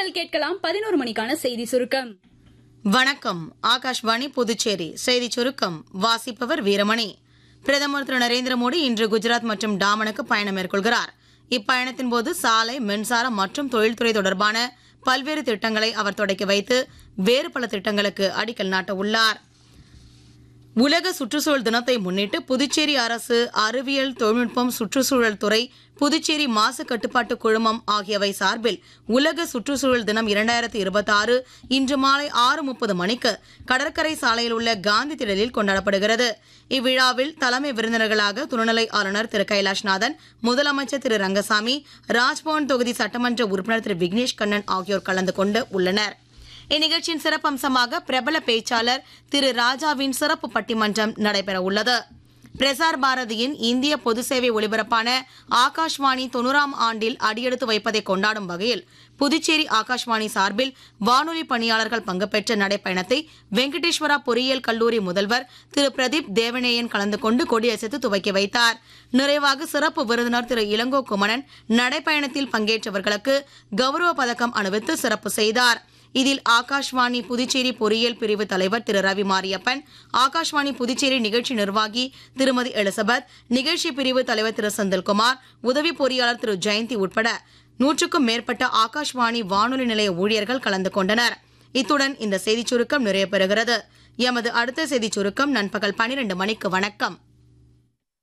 நேர்கள் கேட்கலாம் பதினோரு மணிக்கான செய்தி சுருக்கம் வணக்கம் ஆகாஷ்வாணி புதுச்சேரி செய்தி சுருக்கம் வாசிப்பவர் வீரமணி பிரதமர் திரு நரேந்திர மோடி இன்று குஜராத் மற்றும் டாமனுக்கு பயணம் மேற்கொள்கிறார் இப்பயணத்தின் போது சாலை மின்சாரம் மற்றும் தொழில்துறை தொடர்பான பல்வேறு திட்டங்களை அவர் தொடக்கி வைத்து வேறு பல திட்டங்களுக்கு அடிக்கல் நாட்ட உள்ளார் உலக சுற்றுச்சூழல் தினத்தை முன்னிட்டு புதுச்சேரி அரசு அறிவியல் தொழில்நுட்பம் சுற்றுச்சூழல் துறை புதுச்சேரி மாசு கட்டுப்பாட்டு குழுமம் ஆகியவை சார்பில் உலக சுற்றுச்சூழல் தினம் இரண்டாயிரத்தி இருபத்தி ஆறு இன்று மாலை ஆறு முப்பது மணிக்கு கடற்கரை சாலையில் உள்ள காந்தி திடலில் கொண்டாடப்படுகிறது இவ்விழாவில் தலைமை விருந்தினர்களாக துணைநிலை ஆளுநர் திரு கைலாஷ்நாதன் முதலமைச்சர் திரு ரங்கசாமி ராஜ்பவன் தொகுதி சட்டமன்ற உறுப்பினர் திரு விக்னேஷ் கண்ணன் ஆகியோர் கலந்து கொண்டு உள்ளனர் இந்நிகழ்ச்சியின் சிறப்பம்சமாக பிரபல பேச்சாளர் திரு ராஜாவின் சிறப்பு பட்டிமன்றம் நடைபெற உள்ளது பிரசார் பாரதியின் இந்திய பொது சேவை ஒலிபரப்பான ஆகாஷ்வாணி தொண்ணூறாம் ஆண்டில் அடியெடுத்து வைப்பதை கொண்டாடும் வகையில் புதுச்சேரி ஆகாஷ்வாணி சார்பில் வானொலி பணியாளர்கள் பங்கு பெற்ற நடைப்பயணத்தை வெங்கடேஸ்வரா பொறியியல் கல்லூரி முதல்வர் திரு பிரதீப் தேவநேயன் கலந்து கொண்டு கொடியசைத்து துவக்கி வைத்தார் நிறைவாக சிறப்பு விருந்தினர் திரு இளங்கோ குமணன் நடைப்பயணத்தில் பங்கேற்றவர்களுக்கு கௌரவ பதக்கம் அணிவித்து சிறப்பு செய்தார் இதில் ஆகாஷ்வாணி புதுச்சேரி பொறியியல் பிரிவு தலைவர் திரு ரவி மாரியப்பன் ஆகாஷ்வாணி புதுச்சேரி நிகழ்ச்சி நிர்வாகி திருமதி எலிசபெத் நிகழ்ச்சி பிரிவு தலைவர் திரு செந்தில்குமார் உதவி பொறியாளர் திரு ஜெயந்தி உட்பட நூற்றுக்கும் மேற்பட்ட ஆகாஷ்வாணி வானொலி நிலைய ஊழியர்கள் கலந்து கொண்டனர் இத்துடன் இந்த செய்திச் சுருக்கம் நிறைவு பெறுகிறது எமது அடுத்த செய்திச் சுருக்கம் நண்பகல் பனிரெண்டு மணிக்கு வணக்கம்